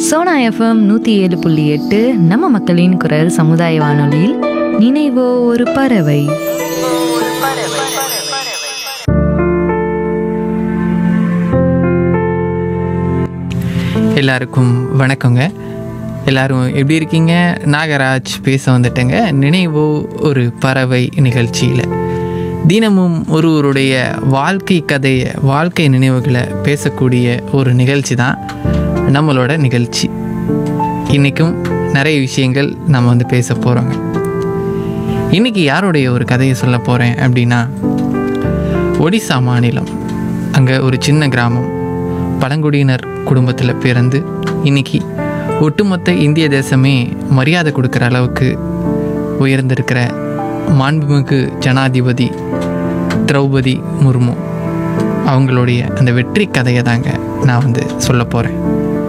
Sona FM நூற்றி ஏழு புள்ளி எட்டு நம்ம மக்களின் குரல் சமுதாய வானொலியில் நினைவோ ஒரு பறவை எல்லாருக்கும் வணக்கங்க எல்லாரும் எப்படி இருக்கீங்க நாகராஜ் பேச வந்துட்டேங்க நினைவோ ஒரு பறவை நிகழ்ச்சியில் தினமும் ஒருவருடைய வாழ்க்கை கதையை வாழ்க்கை நினைவுகளை பேசக்கூடிய ஒரு நிகழ்ச்சி தான் நம்மளோட நிகழ்ச்சி இன்றைக்கும் நிறைய விஷயங்கள் நம்ம வந்து பேச போகிறோங்க இன்றைக்கி யாருடைய ஒரு கதையை சொல்ல போகிறேன் அப்படின்னா ஒடிசா மாநிலம் அங்கே ஒரு சின்ன கிராமம் பழங்குடியினர் குடும்பத்தில் பிறந்து இன்னைக்கு ஒட்டுமொத்த இந்திய தேசமே மரியாதை கொடுக்குற அளவுக்கு உயர்ந்திருக்கிற மாண்புமிகு ஜனாதிபதி திரௌபதி முர்மு அவங்களுடைய அந்த வெற்றி கதையை தாங்க நான் வந்து சொல்ல போகிறேன்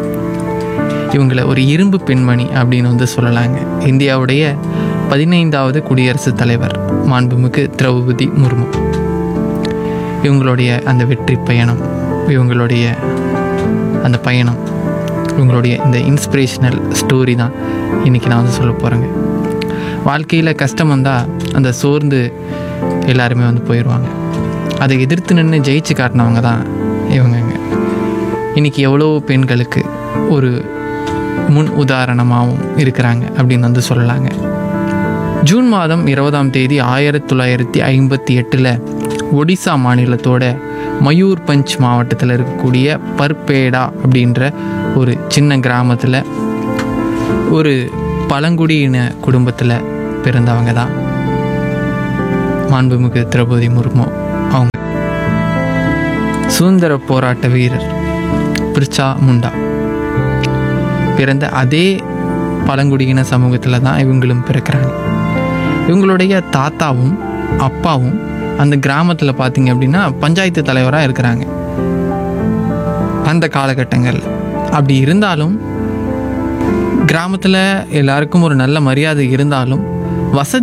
இவங்கள ஒரு இரும்பு பெண்மணி அப்படின்னு வந்து சொல்லலாங்க இந்தியாவுடைய பதினைந்தாவது குடியரசுத் தலைவர் மாண்புமிகு திரௌபதி முர்மு இவங்களுடைய அந்த வெற்றி பயணம் இவங்களுடைய அந்த பயணம் இவங்களுடைய இந்த இன்ஸ்பிரேஷனல் ஸ்டோரி தான் இன்றைக்கி நான் வந்து சொல்ல போகிறேங்க வாழ்க்கையில் கஷ்டம் வந்தால் அந்த சோர்ந்து எல்லாருமே வந்து போயிடுவாங்க அதை எதிர்த்து நின்று ஜெயிச்சு காட்டினவங்க தான் இவங்கங்க இன்றைக்கி எவ்வளோ பெண்களுக்கு ஒரு முன் உதாரணமாகவும் இருக்கிறாங்க அப்படின்னு வந்து சொல்லலாங்க ஜூன் மாதம் இருபதாம் தேதி ஆயிரத்தி தொள்ளாயிரத்தி ஐம்பத்தி எட்டில் ஒடிசா மாநிலத்தோட மயூர்பஞ்ச் மாவட்டத்தில் இருக்கக்கூடிய பர்பேடா அப்படின்ற ஒரு சின்ன கிராமத்தில் ஒரு பழங்குடியின குடும்பத்தில் பிறந்தவங்க தான் மாண்புமிகு திரௌபதி முர்மு அவங்க சுதந்திர போராட்ட வீரர் பிர்ச்சா முண்டா பிறந்த அதே பழங்குடியின சமூகத்தில் தான் இவங்களும் பிறக்கிறாங்க இவங்களுடைய தாத்தாவும் அப்பாவும் அந்த கிராமத்தில் பார்த்தீங்க அப்படின்னா பஞ்சாயத்து தலைவராக இருக்கிறாங்க அந்த காலகட்டங்களில் அப்படி இருந்தாலும் கிராமத்தில் எல்லாருக்கும் ஒரு நல்ல மரியாதை இருந்தாலும் வசதி